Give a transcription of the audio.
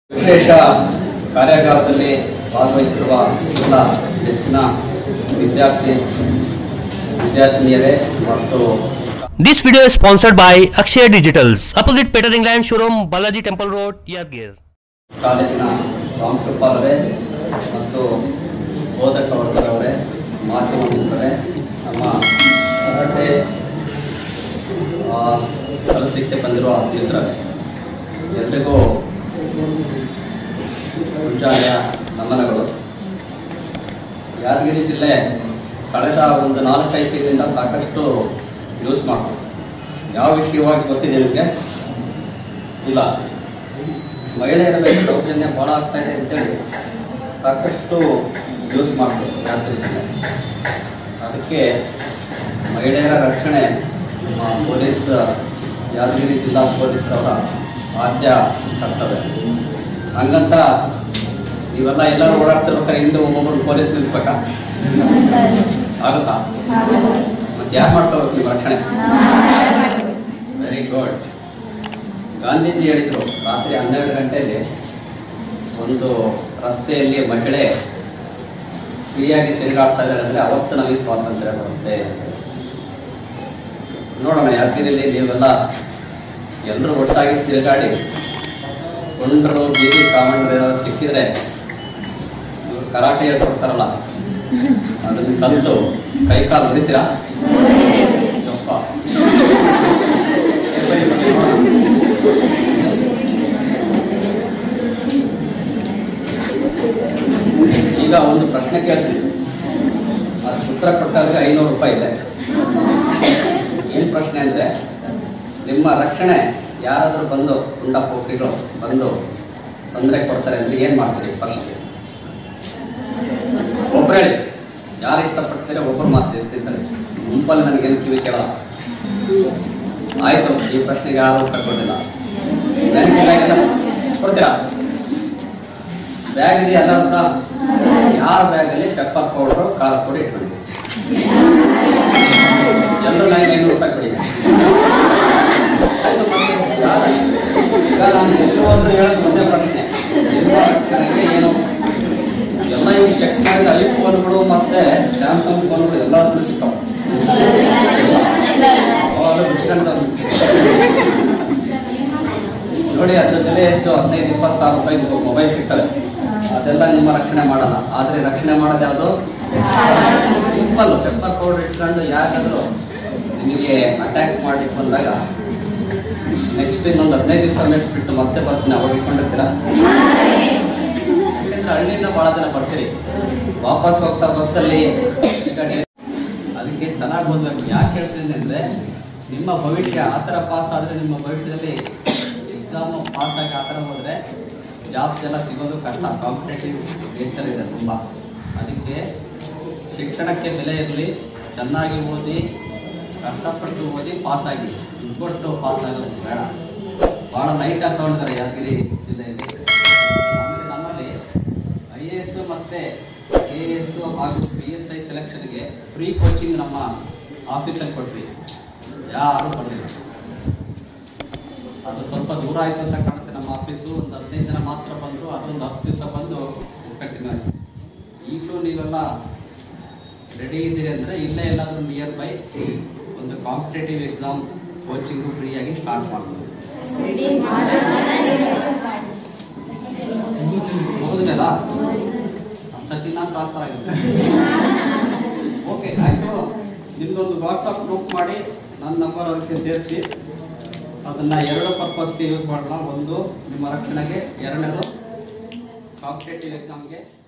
ವಿಶೇಷ ಕಾರ್ಯಾಗಾರದಲ್ಲಿ ಭಾಗವಹಿಸಿರುವ ಎಲ್ಲ ಹೆಚ್ಚಿನ ವಿದ್ಯಾರ್ಥಿ ವಿದ್ಯಾರ್ಥಿನಿಯರೇ ಮತ್ತು This video is sponsored by Akshay Digitals, opposite Peter England showroom, Balaji Temple Road, Yadgir. ಕಾಲೇಜಿನ ಪ್ರಾಂಶುಪಾಲರೇ ಮತ್ತು ಬೋಧಕ ವರ್ಗದವರೇ ಮಾಧ್ಯಮ ಮಿತ್ರರೇ ನಮ್ಮ ಕರಾಟೆ ಆ, ಕಲಿಸಲಿಕ್ಕೆ ಬಂದಿರುವ ಮಿತ್ರರೇ ಎಲ್ರಿಗೂ ಮುಂಜಾನೆಯ ನಮನಗಳು ಯಾದಗಿರಿ ಜಿಲ್ಲೆ ಕಳೆದ ಒಂದು ನಾಲ್ಕೈದು ತಿಂಗಳಿಂದ ಸಾಕಷ್ಟು ಯೂಸ್ ಮಾಡ್ತೀವಿ ಯಾವ ವಿಷಯವಾಗಿ ಗೊತ್ತಿದೆ ನಿಮಗೆ ಇಲ್ಲ ಮಹಿಳೆಯರ ಮೇಲೆ ದೌರ್ಜನ್ಯ ಭಾಳ ಆಗ್ತಾ ಇದೆ ಅಂತೇಳಿ ಸಾಕಷ್ಟು ಯೂಸ್ ಮಾಡ್ತೀವಿ ಯಾದಗಿರಿ ಜಿಲ್ಲೆ ಅದಕ್ಕೆ ಮಹಿಳೆಯರ ರಕ್ಷಣೆ ನಮ್ಮ ಪೊಲೀಸ್ ಯಾದಗಿರಿ ಜಿಲ್ಲಾ ಪೊಲೀಸರವರ ಆದ್ಯ ಕರ್ತವ್ಯ ಹಂಗಂತ ನೀವೆಲ್ಲ ಎಲ್ಲರೂ ಓಡಾಡ್ತಿರ್ಬೇಕಾದ್ರೆ ಹಿಂದೆ ಒಬ್ಬೊಬ್ಬರು ಪೊಲೀಸ್ ನಿಲ್ಲಿಸ್ಬೇಕಾ ಆಗುತ್ತಾ ಮತ್ತೆ ಯಾಕೆ ಮಾಡ್ಕೋಬೇಕು ನೀವು ರಕ್ಷಣೆ ವೆರಿ ಗುಡ್ ಗಾಂಧೀಜಿ ಹೇಳಿದರು ರಾತ್ರಿ ಹನ್ನೆರಡು ಗಂಟೆಯಲ್ಲಿ ಒಂದು ರಸ್ತೆಯಲ್ಲಿ ಮಹಿಳೆ ಫ್ರೀಯಾಗಿ ತಿರುಗಾಡ್ತಾ ಇದ್ದಾರೆ ಅಂದರೆ ಅವತ್ತು ನಮಗೆ ಸ್ವಾತಂತ್ರ್ಯ ಬರುತ್ತೆ ನೋಡೋಣ ಯಾದಗಿರಿಯಲ್ಲಿ ನೀವೆಲ್ಲ ಎಲ್ಲರೂ ಒಟ್ಟಾಗಿ ತಿರುಗಾಡಿ ಕೊಂಡರು ಬೀದಿ ಕಾಮಂಡ್ರು ಏನಾದ್ರು ಸಿಕ್ಕಿದ್ರೆ ಇವ್ರು ಕರಾಟೆ ಹೇಳ್ಕೊಡ್ತಾರಲ್ಲ ಅದನ್ನು ಕಲಿತು ಕೈ ಕಾಲು ಹೊಡಿತೀರಾ ಯಪ್ಪ. ಏ, ಬನ್ನಿ, ಬನ್ನಿ, ನೋಡೋಣ. ಈಗ ಒಂದು ಪ್ರಶ್ನೆ ಕೇಳ್ತೀನಿ ಅದಕ್ಕೆ ಉತ್ತರ ಕೊಟ್ಟಾಗ ಐನೂರು ರೂಪಾಯಿ ಇದೆ ಏನು ಪ್ರಶ್ನೆ ಅಂದರೆ ನಿಮ್ಮ ರಕ್ಷಣೆ ಯಾರಾದರೂ ಬಂದು ಗುಂಡ ಪೋಖ್ರಿಗಳು ಬಂದು ತೊಂದರೆ ಕೊಡ್ತಾರೆ ಅಂದರೆ ಏನು ಮಾಡ್ತೀರಿ ಫಸ್ಟ್ ಒಬ್ರು ಹೇಳಿ ಯಾರು ಇಷ್ಟಪಡ್ತೀರೋ ಒಬ್ಬರು ಮಾತು ಇರ್ತಿರ್ತಾರೆ ಗುಂಪಲ್ಲಿ ನನಗೇನು ಕಿವಿ ಕೇಳಲ್ಲ ಆಯಿತು ಈ ಪ್ರಶ್ನೆಗೆ ಯಾರು ಉತ್ತರ ಕೊಟ್ಟಿಲ್ಲ ಬ್ಯಾಂಕಿಗೆ ಬ್ಯಾಗ್ ಇಲ್ಲ? ಕೊಡ್ತೀರಾ ಬ್ಯಾಗ್ ಇದೆಯಾ ಎಲ್ಲ ಹತ್ರ ಯಾರ ಬ್ಯಾಗಲ್ಲಿ ಪೆಪ್ಪರ್ ಪೌಡ್ರು ಖಾರ ಪುಡಿ ಇಟ್ಕೊಂಡಿದ್ದೀವಿ ಎಲ್ಲರೂ ನನಗೆ ಐನೂರು ರೂಪಾಯಿ ಕೊಡಿ ಆಯ್ತು, ಮತ್ತೆ ಯಾರು? ಈಗ ನಾನು ಎಲ್ಲಿ ಹೋದ್ರು ಹೇಳೋದು ಒಂದೇ ಪ್ರಶ್ನೆ ನಿಮ್ಮ ರಕ್ಷಣೆಗೆ ಏನು ಎಲ್ಲ ಇವು ಚೆಕ್ ಮಾಡಿದ ಐ ಫೋನ್ಗಳು ಮತ್ತೆ ಸ್ಯಾಮ್ಸಂಗ್ ಫೋನ್ಗಳು ಎಲ್ಲಾದ್ರೂ ಸಿಕ್ಕಾವ ಅವಾಗ ಬಿಚ್ಕೊಂಡವ್ರು. ನೋಡಿ ಅದ್ರ ಬೆಲೆ ಎಷ್ಟು ಹದಿನೈದು ಇಪ್ಪತ್ತು ಸಾವಿರ ರೂಪಾಯಿ ಮೊಬೈಲ್ ಸಿಗ್ತವೆ ಅದೆಲ್ಲ ನಿಮ್ಮ ರಕ್ಷಣೆ ಮಾಡಲ್ಲ ಆದ್ರೆ ರಕ್ಷಣೆ ಮಾಡೋದು ಯಾವುದು ಸಿಂಪಲ್ ಪೆಪ್ಪರ್ ಪೌಡರ್ ಇಟ್ಕೊಂಡು ಯಾಕಾದ್ರೂ ನಿಮಗೆ ಅಟ್ಯಾಕ್ ಮಾಡಿ ಬಂದಾಗ ನೆಕ್ಸ್ಟ್ ಇನ್ನೊಂದು ಹದಿನೈದು ದಿವಸ ನೆಕ್ಸ್ಟ್ ಬಿಟ್ಟು ಮತ್ತೆ ಬರ್ತೀನಿ ಅವಾಗ ಇಟ್ಕೊಂಡಿರ್ತೀರಾ ಯಾಕಂದ್ರೆ ಹಳ್ಳಿಯಿಂದ ಬಹಳ ಜನ ಬರ್ತೀರಿ ವಾಪಸ್ ಹೋಗ್ತಾ ಬಸ್ಸಲ್ಲಿ ಅದಕ್ಕೆ ಚೆನ್ನಾಗಿ ಓದ್ಬೇಕು ಯಾಕೆ ಹೇಳ್ತೀನಿ ಅಂದ್ರೆ ನಿಮ್ಮ ಭವಿಷ್ಯ ಆ ಥರ ಪಾಸ್ ಆದ್ರೆ ನಿಮ್ಮ ಭವಿಷ್ಯದಲ್ಲಿ ಎಕ್ಸಾಮ್ ಪಾಸ್ ಆಗಿ ಆ ಥರ ಹೋದ್ರೆ ಜಾಬ್ಸ್ ಎಲ್ಲ ಸಿಗೋದು ಕಷ್ಟ ಕಾಂಪಿಟೇಟಿವ್ ನೇಚರ್ ಇದೆ ತುಂಬ ಅದಕ್ಕೆ ಶಿಕ್ಷಣಕ್ಕೆ ಬೆಲೆ ಇರಲಿ ಚೆನ್ನಾಗಿ ಓದಿ ಕಷ್ಟಪಟ್ಟು ಓದಿ ಪಾಸ್ ಆಗಿ ದುಡ್ಡು ಕೊಟ್ಟು ಪಾಸ್ ಆಗೋದು ಬೇಡ ಭಾಳ ನೈಟ್ ಆಗಿ ತಗೊಂಡಿದ್ದಾರೆ ಯಾದಗಿರಿ ಜಿಲ್ಲೆಯಲ್ಲಿ ಆಮೇಲೆ ನಮ್ಮಲ್ಲಿ ಐ ಎ ಎಸ್ ಮತ್ತೆ ಕೆ ಎ ಎಸ್ ಹಾಗೂ ಪಿ ಎಸ್ ಐ ಸೆಲೆಕ್ಷನ್ಗೆ ಫ್ರೀ ಕೋಚಿಂಗ್ ನಮ್ಮ ಆಫೀಸಲ್ಲಿ ಕೊಟ್ವಿ ಯಾರು ಬರಲಿಲ್ಲ ಅದು ಸ್ವಲ್ಪ ದೂರ ಆಯ್ತು ಅಂತ ಕಾಣುತ್ತೆ ನಮ್ಮ ಆಫೀಸು ಒಂದು ಹದಿನೈದು ಜನ ಮಾತ್ರ ಬಂದರು ಅದೊಂದು ಹತ್ತು ದಿವಸ ಬಂದು ಡಿಸ್ಕಂಟಿನ್ಯೂ ಆಯ್ತು ಈಗಲೂ ನೀವೆಲ್ಲ ರೆಡಿ ಇದ್ದೀರಿ ಅಂದರೆ ಇಲ್ಲೇ ಎಲ್ಲಾದರೂ ನಿಯರ್ ಬೈ ಒಂದು ಕಾಂಪಿಟೇಟಿವ್ ಎಕ್ಸಾಮ್ ಕೋಚಿಂಗು ಫ್ರೀಯಾಗಿ ಸ್ಟಾರ್ಟ್ ಮಾಡ್ಬೋದು ಮುಗಿದ್ಮೇಲ ಅಷ್ಟೊತ್ತಿಗೆ ನಾನು ಟ್ರಾನ್ಸ್ಫರ್ ಆಗಿದೆ ಓಕೆ ಆಯಿತು ನಿಮ್ದೊಂದು ವಾಟ್ಸಪ್ ಗ್ರೂಪ್ ಮಾಡಿ ನನ್ನ ನಂಬರ್ ಅದಕ್ಕೆ ಸೇರಿಸಿ ಅದನ್ನ ಎರಡು ಪರ್ಪಸ್ಗೆ ಯೂಸ್ ಮಾಡೋಣ ಒಂದು ನಿಮ್ಮ ರಕ್ಷಣೆಗೆ ಎರಡನೇದು ಕಾಂಪಿಟೇಟಿವ್ ಎಕ್ಸಾಮ್ಗೆ